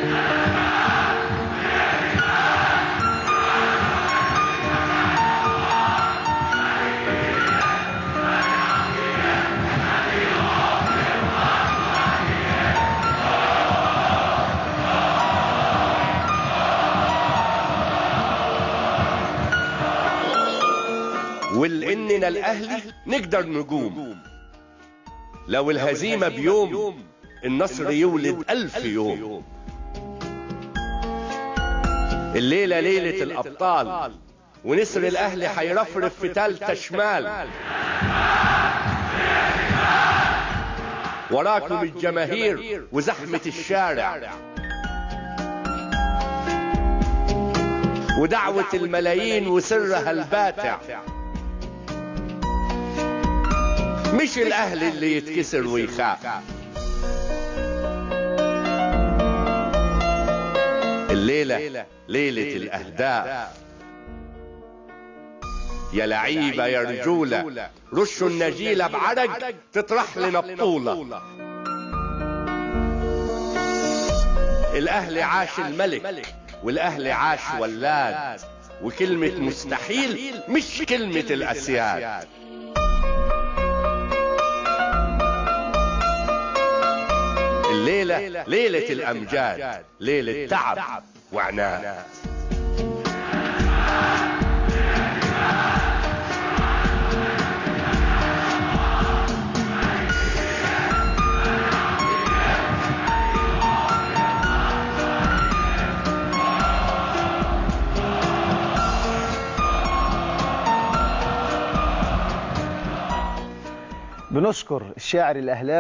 ولاننا الاهلي نقدر نقوم لو الهزيمة بيوم النصر يولد ألف يوم الليلة ليلة الأبطال ونسر الأهلي حيرفرف في تالتة شمال وراكم الجماهير وزحمة الشارع ودعوة الملايين وسرها الباتع مش الاهلي اللي يتكسر ويخاف الليلة ليلة الاهداف يا لعيبة يا رجولة رشوا النجيلة بعرق تطرح لنا بطولة الاهلي عاش الملك والاهلي عاش ولاد وكلمة مستحيل مش كلمة الاسياد الليلة ليلة الأمجاد ليلة تعب وعناء بنشكر الشاعر الأهلاوي